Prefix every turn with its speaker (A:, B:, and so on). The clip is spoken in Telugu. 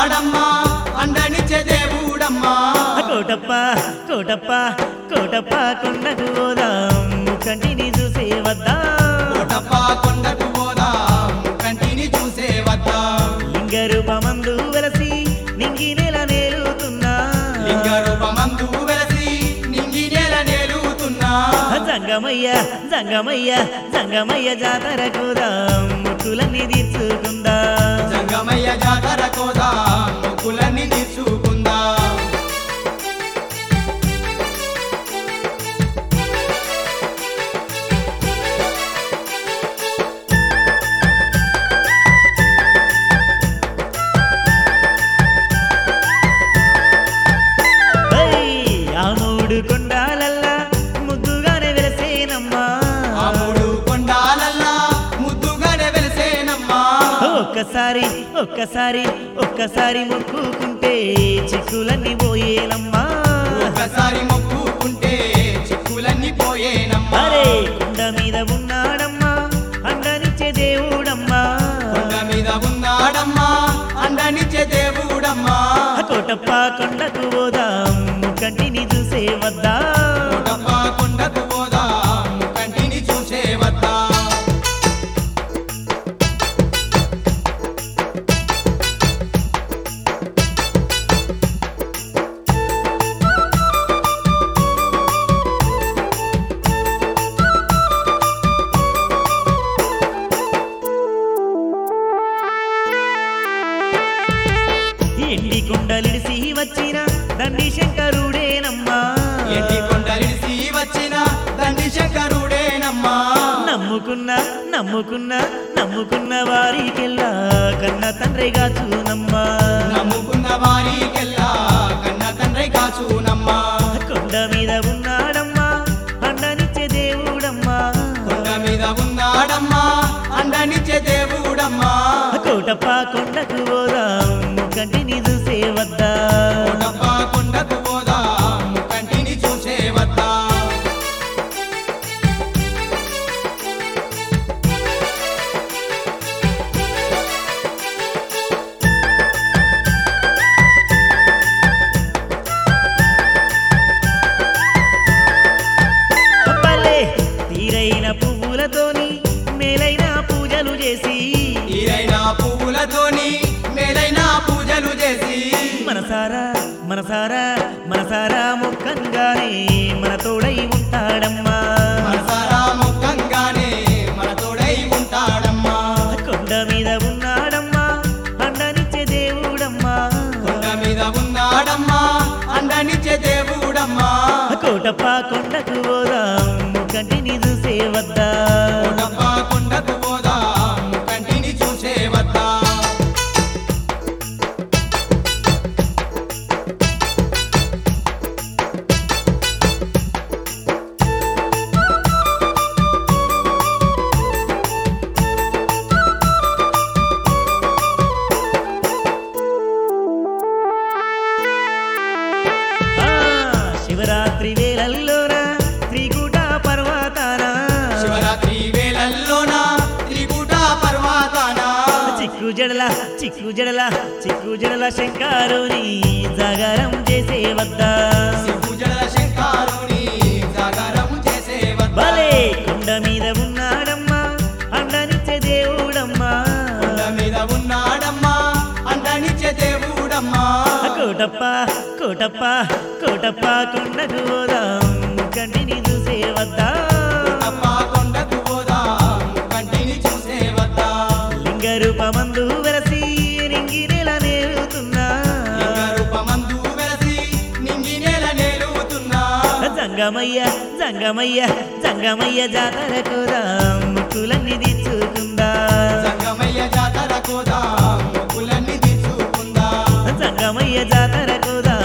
A: ఉన్నాడమ్మా అండనిచ్చే దేవుడమ్మా
B: కోటప్ప కోటప్ప కోటప్ప కొండకు పోదాం కంటిని చూసే వద్దాం
A: కోటప్ప కొండకు పోదాం కంటిని చూసే వద్దాం
B: లింగ రూపమందు వెలసి నింగి నెల నేలుతున్నా
A: లింగ రూపమందు వెలసి నింగి నేల నేలుతున్నా
B: జంగమయ్య జంగమయ్య జంగమయ్య జాతర కోదాం ముక్కులన్నీ తీర్చుకుందాం
A: జంగమయ్య జాతర కోదాం మొక్కులన్నీ తీర్చుకుందాం
B: ఏయ్, ఆ మూడు కొండాలల్లా ముద్దుగానే వెలసేనమ్మా
A: ఆ మూడు కొండాలల్లా ముద్దుగానే వెలిసేనమ్మా
B: ఒక్కసారి ఒక్కసారి ఒక్కసారి మొక్కుకుంటే చిక్కులన్నీ పోయేనమ్మా
A: ఒక్కసారి మొక్కుకుంటే చిక్కులన్నీ పోయేనమ్మా
B: అరే కుండ మీద ఉన్నాడమ్మా అండనిచ్చే దేవుడమ్మా
A: కొండ మీద ఉన్నాడమ్మా అండనిచ్చే దేవుడమ్మా
B: కోటప్ప కొండకు పోదాం కంటిని చూసే వద్దా
A: కోటప్ప కొండకు పోదాం కంటిని చూసే వద్దా
B: ఎండి కొండలిడిసి వచ్చిన దండి శంకరుడేనమ్మా
A: ఎట్టి కొండలిసి వచ్చిన దండి శంకరుడేనమ్మా
B: నమ్ముకున్న నమ్ముకున్న నమ్ముకున్న వారికెల్లా కన్న తండ్రిగా చూనమ్మా
A: నమ్ముకున్న వారికెల్లా కన్న తండ్రి కాచునమ్మా
B: కొండ మీద ఉన్నాడమ్మా అండనిచ్చే దేవుడమ్మా
A: కొండ మీద ఉన్నాడమ్మా అండనిచ్చే దేవుడమ్మా
B: కోటప్ప కొండకు పోదాం కంటిని చూసే వద్దా
A: కోటప్ప కొండకు పోదాం కంటిని చూసే వద్దా
B: అప్పలే తీరైన పువ్వులతోని మేలైన పూజలు చేసి
A: ఈరైన పువ్వులతోని మేలైన పూజలు చేసి
B: మనసారా మనసారా మనసారా మొక్కంగానే మన తోడై ఉంటాడమ్మా
A: మనసారా ముఖంగానే మన తోడై ఉంటాడమ్మా
B: కొండ మీద ఉన్నాడమ్మా అండనిచ్చే దేవుడమ్మా
A: కొండ మీద ఉన్నాడమ్మా అండనిచ్చే దేవుడమ్మా
B: కోటప్ప కొండకు పోదాం కంటిని చూసే వద్దా
A: కోటప్ప కొండకు పోదాం కంటిని చూసే వద్దా
B: ఆ, శివరాత్రి వేళల్లోన త్రికూట పర్వతాన
A: శివరాత్రి వేళల్లోన త్రికూట పర్వతాన
B: చిక్కు జడల చిక్కు జడల చిక్కు జడల శంకారుని జాగరం చేసే వద్దా
A: పూజల శంకారుని జాగరం చేసే వద్దా
B: భలే కొండ మీద ఉన్నాడమ్మా అండనిచ్చే దేవుడమ్మా
A: కొండ మీద ఉన్నాడమ్మా అండనిచ్చే దేవుడమ్మా
B: కోటప్ప కోటప్ప కోటప్ప కొండకు పోదాం కంటిని చూసే వద్దా
A: కోటప్ప కొండకు పోదాం కంటిని చూసే వద్దా
B: లింగ రూపమందు వెలసి నింగి నెల నేలుతున్నా
A: లింగ రూపమందు వెలసి నింగి నేల నేలుతున్నా
B: జంగమయ్య జంగమయ్య జంగమయ్య జాతర కోదాం ముక్కులన్నీ తీర్చుకుందా
A: సంగమయ్య జాతర కోదాం మొక్కులన్నీ తీర్చుకుందాం
B: జంగమయ్య జాతర కోదాం